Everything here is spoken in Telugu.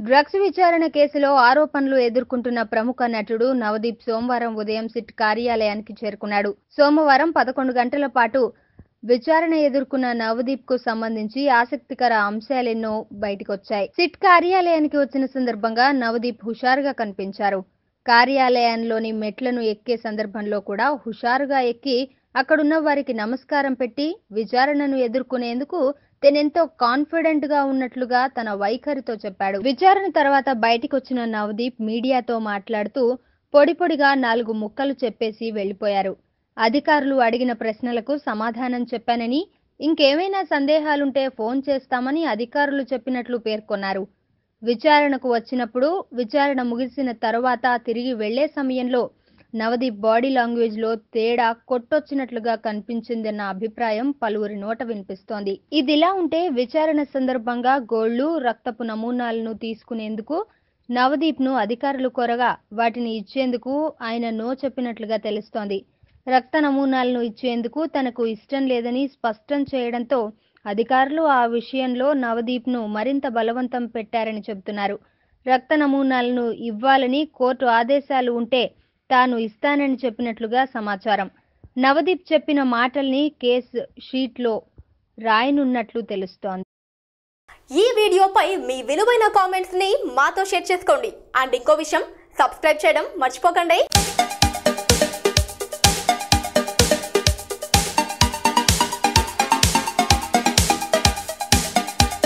డ్రగ్స్ విచారణ కేసులో ఆరోపణలు ఎదుర్కొంటున్న ప్రముఖ నటుడు నవదీప్ సోమవారం ఉదయం సిట్ కార్యాలయానికి చేరుకున్నాడు సోమవారం పదకొండు గంటల పాటు విచారణ ఎదుర్కొన్న నవదీప్ కు సంబంధించి ఆసక్తికర అంశాలెన్నో బయటకొచ్చాయి సిట్ కార్యాలయానికి వచ్చిన సందర్భంగా నవదీప్ హుషారుగా కనిపించారు కార్యాలయంలోని మెట్లను ఎక్కే సందర్భంలో కూడా హుషారుగా ఎక్కి అక్కడున్న వారికి నమస్కారం పెట్టి విచారణను ఎదుర్కొనేందుకు తనెంతో కాన్ఫిడెంట్ గా ఉన్నట్లుగా తన వైఖరితో చెప్పాడు విచారణ తర్వాత బయటికొచ్చిన నవదీప్ మీడియాతో మాట్లాడుతూ పొడి పొడిగా నాలుగు ముక్కలు చెప్పేసి వెళ్లిపోయారు అధికారులు అడిగిన ప్రశ్నలకు సమాధానం చెప్పానని ఇంకేమైనా సందేహాలుంటే ఫోన్ చేస్తామని అధికారులు చెప్పినట్లు పేర్కొన్నారు విచారణకు వచ్చినప్పుడు విచారణ ముగిసిన తర్వాత తిరిగి వెళ్లే సమయంలో నవదీప్ బాడీ లాంగ్వేజ్ లో తేడా కొట్టొచ్చినట్లుగా కనిపించిందన్న అభిప్రాయం పలువురి నోట వినిపిస్తోంది ఇదిలా ఉంటే విచారణ సందర్భంగా గోళ్లు రక్తపు నమూనాలను తీసుకునేందుకు నవదీప్ ను అధికారులు కోరగా వాటిని ఇచ్చేందుకు ఆయన నో చెప్పినట్లుగా తెలుస్తోంది రక్త నమూనాలను ఇచ్చేందుకు తనకు ఇష్టం లేదని స్పష్టం చేయడంతో అధికారులు ఆ విషయంలో నవదీప్ ను మరింత బలవంతం పెట్టారని చెబుతున్నారు రక్త నమూనాలను ఇవ్వాలని కోర్టు ఆదేశాలు ఉంటే తాను ఇస్తానని చెప్పినట్లుగా సమాచారం నవదీప్ చెప్పిన మాటల్ని కేసు షీట్లో రాయనున్నట్లు తెలుస్తోంది ఈ వీడియోపై మీ విలువైన కామెంట్స్ ని మాతో షేర్ చేసుకోండి అండ్ ఇంకో విషయం సబ్స్క్రైబ్ చేయడం మర్చిపోకండి